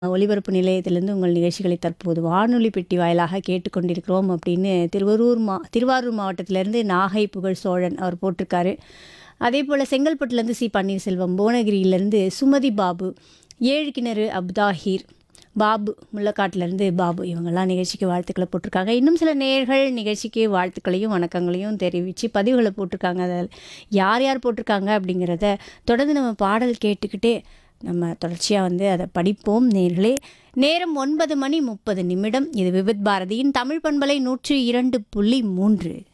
ஒலிபரப்பு நிலையத்திலிருந்து உங்கள் நிகழ்ச்சிகளை தற்போது வானொலி பெட்டி வாயிலாக கேட்டுக்கொண்டிருக்கிறோம் அப்படின்னு திருவரூர் மா திருவாரூர் மாவட்டத்திலேருந்து நாகை புகழ் சோழன் அவர் போட்டிருக்காரு அதே போல் செங்கல்பட்டுலேருந்து சி பன்னீர்செல்வம் புவனகிரியிலேருந்து சுமதி பாபு ஏழு கிணறு அப்தாஹீர் பாபு முள்ளக்காட்டிலேருந்து பாபு இவங்கெல்லாம் நிகழ்ச்சிக்கு வாழ்த்துக்களை போட்டிருக்காங்க இன்னும் சில நேயர்கள் நிகழ்ச்சிக்கு வாழ்த்துக்களையும் வணக்கங்களையும் தெரிவித்து பதிவுகளை போட்டிருக்காங்க அதில் யார் யார் போட்டிருக்காங்க அப்படிங்கிறத தொடர்ந்து நம்ம பாடல் கேட்டுக்கிட்டே நம்ம தொடர்ச்சியாக வந்து அதை படிப்போம் நேர்களே நேரம் ஒன்பது மணி முப்பது நிமிடம் இது விவித் பாரதியின் தமிழ் பண்பலை நூற்றி இரண்டு புள்ளி மூன்று